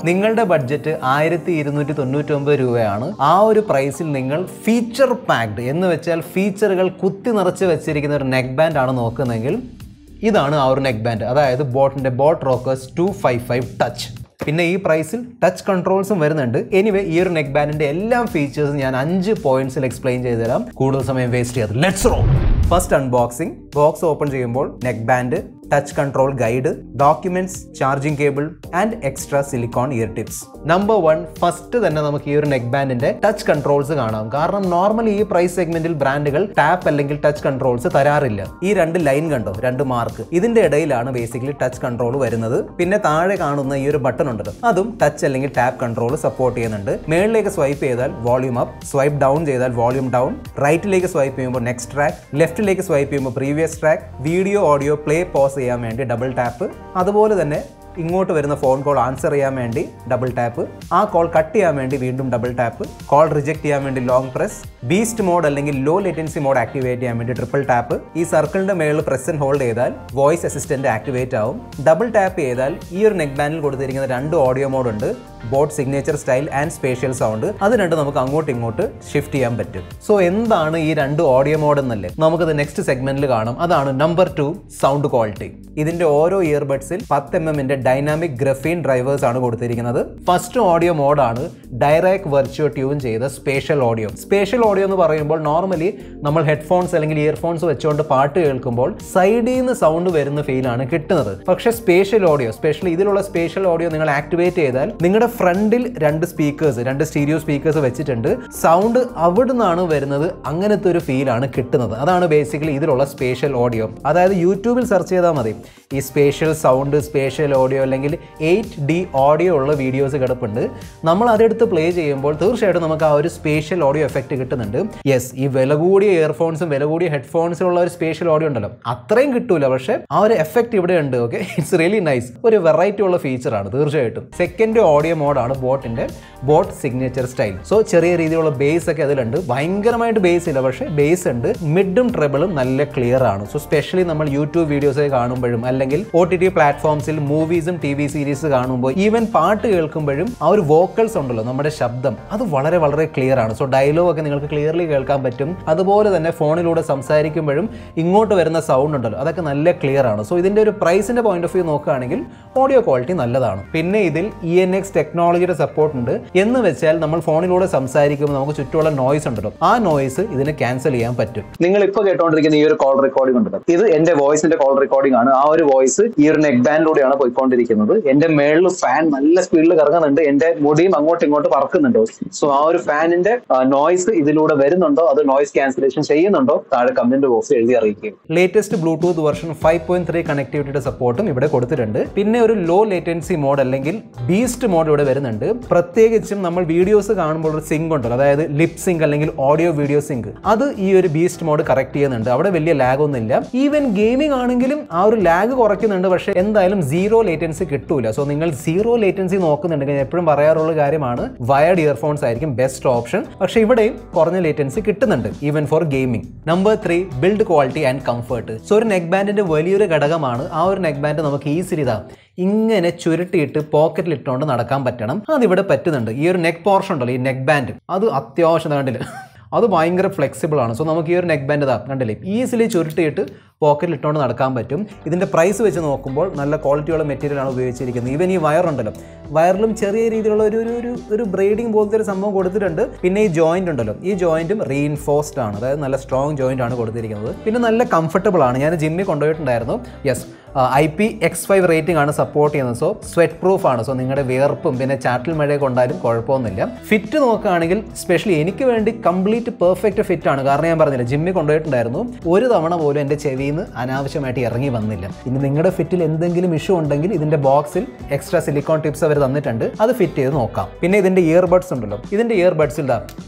നിങ്ങളുടെ ബഡ്ജറ്റ് ആയിരത്തി ഇരുന്നൂറ്റി തൊണ്ണൂറ്റൊമ്പത് രൂപയാണ് ആ ഒരു പ്രൈസിൽ നിങ്ങൾ ഫീച്ചർ പാക്ഡ് എന്ന് വെച്ചാൽ ഫീച്ചറുകൾ കുത്തി നിറച്ച് വെച്ചിരിക്കുന്ന ഒരു നെക്ക് ബാൻഡ് ആണ് നോക്കുന്നതെങ്കിൽ ഇതാണ് ആ ഒരു നെക്ക് ബാൻഡ് അതായത് ബോട്ടിൻ്റെ boat Rockers two five five touch പിന്നെ ഈ പ്രൈസിൽ ടച്ച് കൺട്രോൾസും വരുന്നുണ്ട് എനിവേ ഈ ഒരു നെക്ക് ബാൻഡിന്റെ എല്ലാ ഫീച്ചേഴ്സും ഞാൻ അഞ്ച് പോയിന്റ്സിൽ എക്സ്പ്ലെയിൻ ചെയ്തു തരാം കൂടുതൽ സമയം വേസ്റ്റ് ചെയ്യാതെ let's row first unboxing box open ചെയ്യുമ്പോൾ neck band touch control guide documents charging cable and extra silicone ear tips number one first തന്നെ നമുക്ക് ഈ ഒരു നെക്ക് ബാൻഡിന്റെ ടച്ച് കൺട്രോൾസ് കാണാം കാരണം നോർമലി ഈ പ്രൈസ് സെഗ്മെന്റിൽ ബ്രാൻഡുകൾ ടാപ്പ് അല്ലെങ്കിൽ ടച്ച് കൺട്രോൾസ് തരാറില്ല ഈ രണ്ട് ലൈൻ കണ്ടോ രണ്ട് മാർക്ക് ഇതിന്റെ ഇടയിലാണ് ബേസിക്കലി ടച്ച് കൺട്രോൾ വരുന്നത് പിന്നെ താഴെ കാണുന്ന ഈ ഒരു ബട്ടൺ ഉണ്ടല്ലോ അതും ടച്ച് അല്ലെങ്കിൽ ടാപ്പ് കൺട്രോൾ സപ്പോർട്ട് ചെയ്യുന്നുണ്ട് മേളിലേക്ക് സ്വൈപ്പ് ചെയ്താൽ വോളിയൂം അപ്പ് സ്വൈപ്പ് ഡൗൺ ചെയ്താൽ വോളിയൂം ഡൗൺ റൈറ്റിലേക്ക് സ്വൈപ്പ് ചെയ്യുമ്പോൾ നെക്സ്റ്റ് ട്രാക്ക് ലെഫ്റ്റിലേക്ക് സ്വൈപ്പ് ചെയ്യുമ്പോൾ previous track video audio play pause ചെയ്യാൻ വേണ്ടി ഡബിൾ ടാപ്പ് അതുപോലെ തന്നെ ഇങ്ങോട്ട് വരുന്ന ഫോൺ കോൾ ആൻസർ ചെയ്യാൻ വേണ്ടി ഡബിൾ ടാപ്പ് ആ കോൾ കട്ട് ചെയ്യാൻ വേണ്ടി വീണ്ടും ഡബിൾ ടാപ്പ് കോൾ റിജക്ട് ചെയ്യാൻ വേണ്ടി ലോങ് പ്രസ് ബീസ്റ്റ് മോഡ് അല്ലെങ്കിൽ ലോ ലേറ്റൻസി മോഡ് ആക്ടിവേറ്റ് ചെയ്യാൻ വേണ്ടി ട്രിപ്പിൾ ടാപ്പ് ഈ സർക്കിളിന്റെ മേളിൽ പ്രസ് ആൻഡ് ഹോൾഡ് ചെയ്താൽ വോയിസ് അസിസ്റ്റന്റ് ആക്ടിവേറ്റ് ആവും ഡബിൾ ടാപ്പ് ചെയ്താൽ ഈ ഒരു നെക്ക് ബാൻഡിൽ കൊടുത്തിരിക്കുന്ന രണ്ട് ഓഡിയോ മോഡ് ഉണ്ട് boat signature style and spatial sound അത് രണ്ട് നമുക്ക് അങ്ങോട്ടും ഇങ്ങോട്ട് ഷിഫ്റ്റ് ചെയ്യാൻ പറ്റും സോ എന്താണ് ഈ രണ്ട് ഓഡിയോ മോഡ് എന്നല്ലേ നമുക്കത് നെക്സ്റ്റ് സെഗ്മെന്റിൽ കാണാം അതാണ് നമ്പർ ടു സൗണ്ട് ക്വാളിറ്റി ഇതിന്റെ ഓരോ ഇയർബഡ്സിൽ പത്ത് എം എമ്മിന്റെ ഡൈനാമിക് ഗ്രഫീൻ ഡ്രൈവേഴ്സ് ആണ് കൊടുത്തിരിക്കുന്നത് ഫസ്റ്റ് ഓഡിയോ മോഡാണ് ഡയറക്ട് വെർച്വൽ ട്യൂൺ ചെയ്ത സ്പേഷ്യൽ ഓഡിയോ സ്പേഷ്യൽ ഓഡിയോ എന്ന് പറയുമ്പോൾ നോർമലി നമ്മൾ ഹെഡ്ഫോൺസ് അല്ലെങ്കിൽ ഇയർഫോൺസ് വെച്ചുകൊണ്ട് പാട്ട് കേൾക്കുമ്പോൾ സൈഡിൽ നിന്ന് സൗണ്ട് വരുന്ന ഫീലാണ് കിട്ടുന്നത് പക്ഷേ സ്പേഷ്യൽ ഓഡിയോ സ്പെഷ്യലി ഇതിലുള്ള സ്പേഷ്യൽ ഓഡിയോ നിങ്ങൾ ആക്ടിവേറ്റ് ചെയ്താൽ നിങ്ങളുടെ ഫ്രണ്ടിൽ രണ്ട് സ്പീക്കേഴ്സ് രണ്ട് സ്റ്റീരിയോ സ്പീക്കേഴ്സ് വെച്ചിട്ടുണ്ട് സൗണ്ട് അവിടെ നിന്നാണ് വരുന്നത് അങ്ങനത്തെ ഒരു ഫീലാണ് കിട്ടുന്നത് അതാണ് ബേസിക്കലി ഇതിലുള്ള സ്പേഷ്യൽ ഓഡിയോ അതായത് യൂട്യൂബിൽ സെർച്ച് ചെയ്താൽ മതി ഈ സ്പേഷ്യൽ സൗണ്ട് സ്പേഷ്യൽ ഓഡിയോ അല്ലെങ്കിൽ എയ്റ്റ് ഡി ഓഡിയോ ഉള്ള വീഡിയോസ് കിടപ്പുണ്ട് നമ്മൾ അതെടുത്ത് പ്ലേ ചെയ്യുമ്പോൾ തീർച്ചയായിട്ടും നമുക്ക് ആ ഒരു സ്പേഷ്യൽ ഓഡിയോ എഫക്റ്റ് കിട്ടുന്നുണ്ട് യെസ് ഈ വില കൂടിയ ഇയർഫോൺസും വില കൂടിയ ഹെഡ്ഫോൺസും ഉള്ള ഒരു സ്പേഷ്യൽ ഓഡിയോ ഉണ്ടല്ലോ അത്രയും കിട്ടൂല പക്ഷേ ആ ഒരു എഫക്റ്റ് ഇവിടെ ഉണ്ട് ഓക്കെ ഇറ്റ്സ് റിയലി നൈസ് ഒരു വെറൈറ്റി ഉള്ള ഫീച്ചറാണ് തീർച്ചയായിട്ടും സെക്കൻഡ് ഓഡിയോ മോഡാണ് ബോട്ടിന്റെ ബോട്ട് സിഗ്നേച്ചർ സ്റ്റൈൽ സോ ചെറിയ രീതിയിലുള്ള ബേസ് ഒക്കെ അതിലുണ്ട് ഭയങ്കരമായിട്ട് ബേസ് ഇല്ല പക്ഷേ ബേസ് ഉണ്ട് മിഡും ട്രെബിളും നല്ല ക്ലിയർ ആണ് സോ സ്പെഷ്യലി നമ്മൾ യൂട്യൂബ് വീഡിയോസ് കാണുമ്പോഴും അല്ലെങ്കിൽ ഒ ടി ടി പ്ലാറ്റ്ഫോംസിൽ മൂവീസും ടി വി സീരീസ് കാണുമ്പോൾ ഈവൻ പാട്ട് കേൾക്കുമ്പോഴും ആ ഒരു വോക്കൽസ് ഉണ്ടല്ലോ നമ്മുടെ ശബ്ദം അത് വളരെ വളരെ ക്ലിയർ ആണ് സോ ഡയലോഗ് ഒക്കെ നിങ്ങൾക്ക് ക്ലിയർലി കേൾക്കാൻ പറ്റും അതുപോലെ തന്നെ ഫോണിലൂടെ സംസാരിക്കുമ്പോഴും ഇങ്ങോട്ട് വരുന്ന സൗണ്ട് ഉണ്ടല്ലോ അതൊക്കെ നല്ല ക്ലിയർ ആണ് സോ ഇതിന്റെ ഒരു പ്രൈസിന്റെ പോയിന്റ് ഓഫ് വ്യൂ നോക്കുകയാണെങ്കിൽ ഓഡിയോ ക്വാളിറ്റി നല്ലതാണ് പിന്നെ ഇതിൽ ഇ എൻ എക്സ് ടെക്നോളജിയുടെ സപ്പോർട്ട് ഉണ്ട് എന്ന് വെച്ചാൽ നമ്മൾ ഫോണിലൂടെ സംസാരിക്കുമ്പോൾ നമുക്ക് ചുറ്റുമുള്ള നോയ്സ് ഉണ്ടല്ലോ ആ നോയ്സ് ഇതിന് ക്യാൻസൽ ചെയ്യാൻ പറ്റും നിങ്ങൾ ഇപ്പൊ കേട്ടോണ്ടിരിക്കുന്ന ഈ ഒരു കോൾ റെക്കോർഡിംഗ് ഉണ്ടല്ലോ ഇത് എന്റെ വോയിസിന്റെ കോൾ റെക്കോർഡിംഗ് ആണ് ആ ഒരു വോയിസ് ഈ ഒരു നെക്ക് ബാൻഡിലൂടെയാണ് പോയിക്കൊണ്ടിരിക്കുന്നത് എന്റെ മേളിൽ ഫാൻ നല്ല സ്പീഡിൽ കറങ്ങുന്നുണ്ട് എന്റെ മുടിയും അങ്ങോട്ടും ഇങ്ങോട്ടും പറക്കുന്നുണ്ട് സോ ആ ഒരു ഫാനിന്റെ നോയ്സ് ഇതിലൂടെ വരുന്നുണ്ടോ അത് നോയ്സ് ക്യാൻസലേഷൻ ചെയ്യുന്നുണ്ടോ താഴെ കമന്റ് ബോക്സ് എഴുതി അറിയിക്കും latest Bluetooth version five point three കണക്ടിവിറ്റിയുടെ സപ്പോർട്ടും ഇവിടെ കൊടുത്തിട്ടുണ്ട് പിന്നെ ഒരു ലോ ലേറ്റൻസി മോഡ് അല്ലെങ്കിൽ ബീസ്റ്റ് മോഡ് ഇവിടെ വരുന്നുണ്ട് പ്രത്യേകിച്ചും നമ്മൾ വീഡിയോസ് കാണുമ്പോൾ ഒരു സിങ്ക് ഉണ്ടല്ലോ അതായത് ലിപ് സിങ്ക് അല്ലെങ്കിൽ ഓഡിയോ വീഡിയോ സിങ്ക് അത് ഈ ഒരു ബീസ്റ്റ് മോഡ് കറക്റ്റ് ചെയ്യുന്നുണ്ട് അവിടെ വലിയ ലാഗ് ഒന്നുമില്ല ഈവൻ ഗെയിമിംഗ് ആണെങ്കിലും ആ ഒരു ലാഗ് കുറയ്ക്കുന്നുണ്ട് പക്ഷേ എന്തായാലും സീറോ ലേറ്റൻസി കിട്ടൂല സോ നിങ്ങൾ സീറോ ലേറ്റൻസി നോക്കുന്നുണ്ടെങ്കിൽ ഞാൻ എപ്പോഴും പറയാറുള്ള കാര്യമാണ് വയർഡ് ഇയർഫോൺസ് ആയിരിക്കും ബെസ്റ്റ് ഓപ്ഷൻ പക്ഷേ ഇവിടെയും കുറഞ്ഞ ലേറ്റൻസി കിട്ടുന്നുണ്ട് even for gaming number three build quality and comfort so ഒരു നെക്ക് ബാൻഡിന്റെ വലിയൊരു ഘടകമാണ് ആ ഒരു നെക്ക് ബാൻഡ് നമുക്ക് ഈസിലി ഇതാ ഇങ്ങനെ ചുരുട്ടിയിട്ട് പോക്കറ്റിൽ ഇട്ടുകൊണ്ട് നടക്കാൻ പറ്റണം അതിവിടെ പറ്റുന്നുണ്ട് ഈ ഒരു നെക്ക് പോർഷൻ ഉണ്ടല്ലോ ഈ നെക്ക് ബാൻഡ് അത് അത്യാവശ്യം കണ്ടില്ല അത് ഭയങ്കര ഫ്ലെക്സിബിൾ ആണ് സോ നമുക്ക് ഈ ഒരു നെക്ക് ബാൻഡ് ഇതാ കണ്ടില്ലേ ഈസിലി ചുരുട്ടിയിട്ട് പോക്കറ്റിൽ ഇട്ടുകൊണ്ട് നടക്കാൻ പറ്റും ഇതിൻ്റെ പ്രൈസ് വെച്ച് നോക്കുമ്പോൾ നല്ല ക്വാളിറ്റിയുള്ള മെറ്റീരിയലാണ് ഉപയോഗിച്ചിരിക്കുന്നത് ഈവൻ ഈ വയർ ഉണ്ടല്ലോ വയറിലും ചെറിയ രീതിയിലുള്ള ഒരു ഒരു ഒരു ഒരു ബ്രേഡിംഗ് പോലത്തെ ഒരു സംഭവം കൊടുത്തിട്ടുണ്ട് പിന്നെ ഈ ജോയിന്റ് ഉണ്ടല്ലോ ഈ ജോയിന്റും റീഇൻഫോഴ്സ്ഡ് ആണ് അതായത് നല്ല സ്ട്രോങ് ജോയിന്റ് ആണ് കൊടുത്തിരിക്കുന്നത് പിന്നെ നല്ല കംഫർട്ടബിൾ ആണ് ഞാൻ ജിമ്മിൽ കൊണ്ടുപോയിട്ടുണ്ടായിരുന്നു yes I P X five rating ആണ് സപ്പോർട്ട് ചെയ്യുന്നത് സോ സ്വെറ്റ് പ്രൂഫ് ആണ് സോ നിങ്ങളുടെ വിയർപ്പും പിന്നെ ചാറ്റിൽ മഴ കൊണ്ടാലും കുഴപ്പമൊന്നുമില്ല ഫിറ്റ് നോക്കുകയാണെങ്കിൽ സ്പെഷ്യലി എനിക്ക് വേണ്ടി കംപ്ലീറ്റ് പെർഫെക്റ്റ് ഫിറ്റ് ആണ് കാരണം ഞാൻ പറഞ്ഞില്ല ജിമ്മിൽ കൊണ്ടുപോയിട്ടുണ്ടായിരുന്നു ഒരു തവണ പോലും എൻ്റെ ചെവിയിൽ നിന്ന് അനാവശ്യമായിട്ട് ഇറങ്ങി വന്നില്ല ഇനി നിങ്ങളുടെ ഫിറ്റിൽ എന്തെങ്കിലും ഇഷ്യൂ ഉണ്ടെങ്കിൽ ഇതിൻ്റെ ബോക്സിൽ എക്സ്ട്രാ സിലിക്കോൺ ടിപ്സ് അവർ തന്നിട്ടുണ്ട് അത് ഫിറ്റ് ചെയ്ത് നോക്കാം പിന്നെ ഇതിൻ്റെ ഇയർബഡ്സ് ഉണ്ടല്ലോ ഇതിൻ്റെ ഇയർബഡ്സിൽ ദാ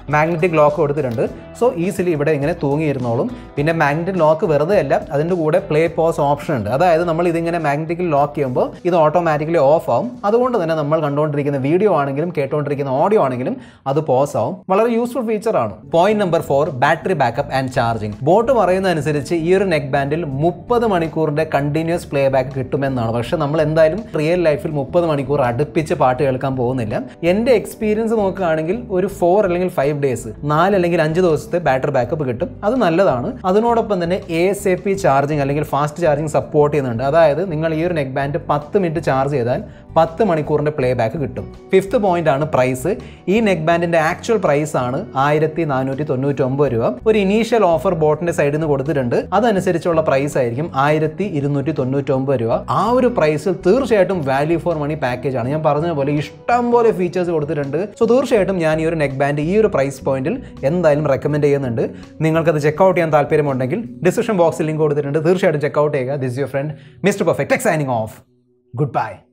മാഗ്നറ്റിക് ലോക്ക് കൊടുത്തിട്ടുണ്ട് സോ ഈസിലി ഇവിടെ ഇങ്ങനെ തൂങ്ങിയിരുന്നോളും പിന്നെ മാഗ്നറ്റിക് ലോക്ക് വെറുതെ അല്ല അതിൻ്റെ കൂടെ പ്ലേ പോസ് ഓപ്ഷൻ ഉണ്ട് അതായത് നമ്മൾ ഇതിങ്ങനെ മാഗ്നറ്റിക്കലി ലോക്ക് ചെയ്യുമ്പോൾ ഇത് ഓട്ടോമാറ്റിക്കലി ഓഫ് ആവും അതുകൊണ്ട് തന്നെ നമ്മൾ കണ്ടുകൊണ്ടിരിക്കുന്ന വീഡിയോ ആണെങ്കിലും കേട്ടുകൊണ്ടിരിക്കുന്ന ഓഡിയോ ആണെങ്കിലും അത് പോസ് ആവും വളരെ യൂസ്ഫുൾ ഫീച്ചർ ആണ് point number four battery backup and charging boat പറയുന്ന അനുസരിച്ച് ഈ ഒരു നെക്ക് ബാൻഡിൽ മുപ്പത് മണിക്കൂറിന്റെ കണ്ടിന്യൂസ് പ്ലേ ബാക്ക് കിട്ടുമെന്നാണ് പക്ഷെ നമ്മൾ എന്തായാലും റിയൽ ലൈഫിൽ മുപ്പത് മണിക്കൂർ അടുപ്പിച്ച് പാട്ട് കേൾക്കാൻ പോകുന്നില്ല എൻ്റെ എക്സ്പീരിയൻസ് നോക്കുകയാണെങ്കിൽ ഒരു ഫോർ അല്ലെങ്കിൽ ഫൈവ് ഡേയ്സ് നാല് അല്ലെങ്കിൽ അഞ്ച് ദിവസത്തെ ബാറ്ററി ബാക്കപ്പ് കിട്ടും അത് നല്ലതാണ് അതിനോടൊപ്പം തന്നെ A S A P charging അല്ലെങ്കിൽ ഫാസ്റ്റ് ചാർജിങ് സപ്പോർട്ട് ചെയ്യുന്നുണ്ട് അതായത് നിങ്ങൾ ഈ ഒരു നെക്ക് ബാൻഡ് പത്ത് മിനിറ്റ് ചാർജ് ചെയ്താൽ പത്ത് മണിക്കൂറിൻ്റെ പ്ലേ ബാക്ക് കിട്ടും ഫിഫ്ത്ത് പോയിന്റ് ആണ് പ്രൈസ് ഈ നെക്ക് ബാൻഡിൻ്റെ ആക്ച്വൽ പ്രൈസ് ആണ് ആയിരത്തി നാനൂറ്റി തൊണ്ണൂറ്റി ഒമ്പത് രൂപ ഒരു ഇനീഷ്യൽ ഓഫർ ബോട്ടിൻ്റെ സൈഡിൽ നിന്ന് കൊടുത്തിട്ടുണ്ട് അതനുസരിച്ചുള്ള പ്രൈസ് ആയിരിക്കും ആയിരത്തി ഇരുന്നൂറ്റി തൊണ്ണൂറ്റി ഒമ്പത് രൂപ ആ ഒരു പ്രൈസിൽ തീർച്ചയായിട്ടും വാല്യൂ ഫോർ മണി പാക്കേജ് ആണ് ഞാൻ പറഞ്ഞതുപോലെ ഇഷ്ടം പോലെ ഫീച്ചേഴ്സ് കൊടുത്തിട്ടുണ്ട് സോ തീർച്ചയായിട്ടും ഞാൻ ഈ ഒരു നെക്ക് ബാൻഡ് ഈ ഒരു പ്രൈസ് പോയിന്റിൽ എന്തായാലും റെക്കമെൻഡ് ചെയ്യുന്നുണ്ട് നിങ്ങൾക്കത് ചെക്കൗട്ട് ചെയ്യാൻ താല്പര്യമുണ്ടെങ്കിൽ ഡിസ്ക്രിപ്ഷൻ ബോക്സിൽ ലിങ്ക് കൊടുത്തിട്ടുണ്ട് തീർച്ചയായിട്ടും ചെക്കൗട്ട് ചെയ്യുക this your friend mister perfect signing off good by